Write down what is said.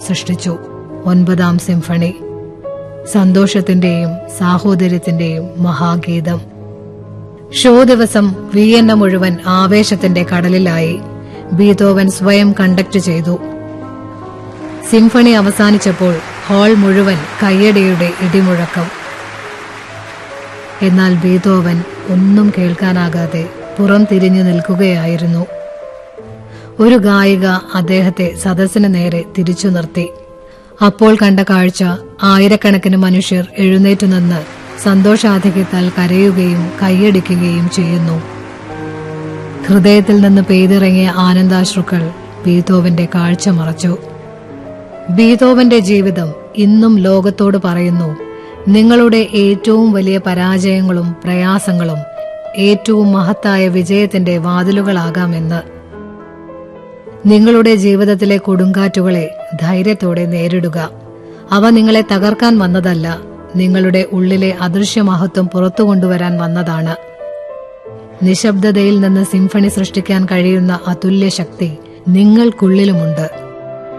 സൃഷ്ടിച്ചു ഒൻപതാം സിംഫണി സന്തോഷത്തിന്റെയും സാഹോദര്യത്തിന്റെയും മഹാഗീതം ഷോ ദിവസം വിയന്ന മുഴുവൻ ആവേശത്തിന്റെ കടലിലായി ബീതോവൻ സ്വയം കണ്ടക്ട് ചെയ്തു സിംഫണി അവസാനിച്ചപ്പോൾ ഹാൾ മുഴുവൻ കയ്യടിയുടെ ഇടിമുഴക്കം എന്നാൽ ബീതോവൻ ഒന്നും കേൾക്കാനാകാതെ പുറം തിരിഞ്ഞു നിൽക്കുകയായിരുന്നു ഒരു ഗായിക അദ്ദേഹത്തെ സദസ്സിന് നേരെ തിരിച്ചു നിർത്തി അപ്പോൾ കണ്ട കാഴ്ച ആയിരക്കണക്കിന് മനുഷ്യർ എഴുന്നേറ്റു നിന്ന് സന്തോഷാധിക്യത്താൽ കരയുകയും കൈയടിക്കുകയും ചെയ്യുന്നു ഹൃദയത്തിൽ നിന്ന് പെയ്തിറങ്ങിയ ആനന്ദാശ്രുക്കൾ ബീതോവന്റെ കാഴ്ച മറച്ചു ബീതോവന്റെ ജീവിതം ഇന്നും ലോകത്തോട് പറയുന്നു നിങ്ങളുടെ ഏറ്റവും വലിയ പരാജയങ്ങളും പ്രയാസങ്ങളും ഏറ്റവും മഹത്തായ വിജയത്തിന്റെ വാതിലുകളാകാമെന്ന് നിങ്ങളുടെ ജീവിതത്തിലെ കൊടുങ്കാറ്റുകളെ ധൈര്യത്തോടെ നേരിടുക അവ നിങ്ങളെ തകർക്കാൻ വന്നതല്ല നിങ്ങളുടെ ഉള്ളിലെ അദൃശ്യമഹത്വം പുറത്തു കൊണ്ടുവരാൻ വന്നതാണ് നിശബ്ദതയിൽ നിന്ന് സിംഫണി സൃഷ്ടിക്കാൻ കഴിയുന്ന അതുല്യ ശക്തി നിങ്ങൾക്കുള്ളിലുമുണ്ട്